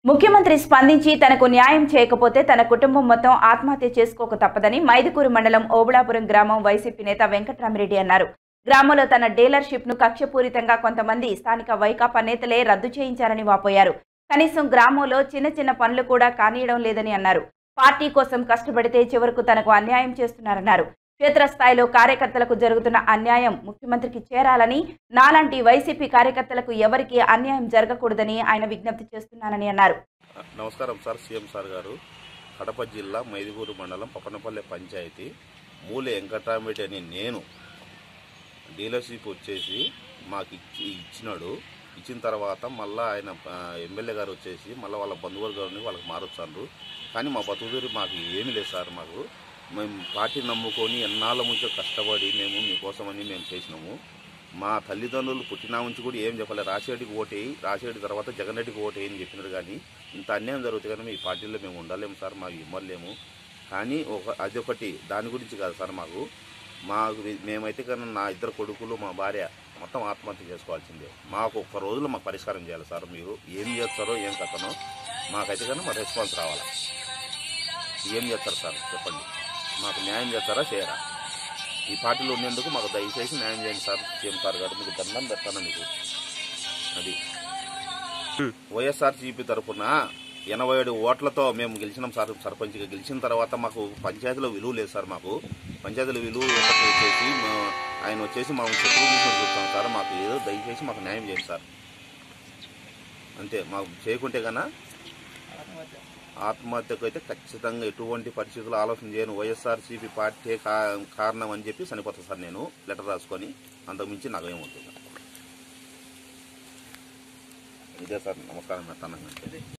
ముఖ్యమంత్రి స్పందించి తనకు న్యాయం చేయకపోతే తన కుటుంబం మొత్తం ఆత్మహత్య చేసుకోక తప్పదని మైదుకూరు మండలం ఓబుళాపురం గ్రామం వైసీపీ నేత వెంకట్రామిరెడ్డి అన్నారు గ్రామంలో తన డీలర్షిప్ ను కక్షపూరితంగా కొంతమంది స్థానిక వైకాపా నేతలే రద్దు చేయించారని వాపోయారు కనీసం గ్రామంలో చిన్న చిన్న పనులు కూడా కానీయడం లేదని అన్నారు పార్టీ కోసం కష్టపడితే చివరకు తనకు అన్యాయం చేస్తున్నారన్నారు క్షేత్రస్థాయిలో కార్యకర్తలకు జరుగుతున్న అన్యాయం ముఖ్యమంత్రికి చేరాలని నాలాంటి వైసీపీ కార్యకర్తలకు ఎవరికీ అన్యాయం జరగకూడదని ఆయన విజ్ఞప్తి చేస్తున్నానని అన్నారు నమస్కారం సార్ సీఎం సార్ గారు కడప జిల్లా మైదుగూరు మండలం పప్పనపల్లె పంచాయతీ మూలె వెంకటరామిరెడ్డి అని నేను డీలర్షిప్ వచ్చేసి మాకు ఇచ్చి ఇచ్చినాడు ఇచ్చిన తర్వాత మళ్ళీ ఆయన ఆ, ఎమ్మెల్యే గారు వచ్చేసి మళ్ళీ వాళ్ళ బంధువర్గాన్ని వాళ్ళకి మారొచ్చారు కానీ మా బతుకుదూరి మాకు ఏమీ లేదు సార్ మాకు మేము పార్టీ నమ్ముకొని ఎన్నాళ్ళ ముంచో కష్టపడి మేము మీకోసమని మేము చేసినాము మా తల్లిదండ్రులు పుట్టినా నుంచి కూడా ఏం చెప్పలేదు రాజశేఖడికి ఓటేయి రాజశేఖడి తర్వాత జగన్ రెడ్డికి ఓటేయి అని చెప్పినారు కానీ ఇంత అన్యాయం జరుగుతుంది కానీ మీ పార్టీలో మేము ఉండలేము సార్ మాకు ఇవ్వలేము కానీ ఒక అదొకటి దాని గురించి కాదు సార్ మాకు మాకు మేమైతే కానీ నా ఇద్దరు కొడుకులు మా భార్య మొత్తం ఆత్మహత్య చేసుకోవాల్సిందే మాకు ఒక్క రోజులో మాకు పరిష్కారం చేయాలి సార్ మీరు ఏం చేస్తారో ఏం కథనో మాకైతే కానీ మా రెస్పాన్స్ రావాలి ఏం చేస్తారు సార్ చెప్పండి మాకు న్యాయం చేస్తారా చేయరా ఈ పార్టీలో ఉండేందుకు మాకు దయచేసి న్యాయం చేయండి సార్ సీఎం సార్ గారు మీకు దండం పెడతాను మీకు అది వైఎస్ఆర్సీపీ తరఫున ఎనభై ఏడు ఓట్లతో మేము గెలిచినాం సార్ సర్పంచ్గా గెలిచిన తర్వాత మాకు పంచాయతీలో విలువ లేదు సార్ మాకు పంచాయతీలో విలువ ఒకటి వచ్చేసి మా- ఆయన వచ్చేసి మనం శత్రువు చూసుకొని చూస్తాం సార్ మాకు ఏదో దయచేసి మాకు న్యాయం చేయండి సార్ అంతే మాకు చేయకుంటే కన్నా ఆత్మహత్యకు అయితే ఖచ్చితంగా ఎటువంటి పరిస్థితులు ఆలోచన చేయను వైఎస్ఆర్సీపీ పార్టీ కా- కారణం అని చెప్పి చనిపోతాను సార్ నేను లెటర్ రాసుకొని అంతకుమించి నాకు ఏమవుతుంది ఇదే సార్ నమస్కారం పెడతాను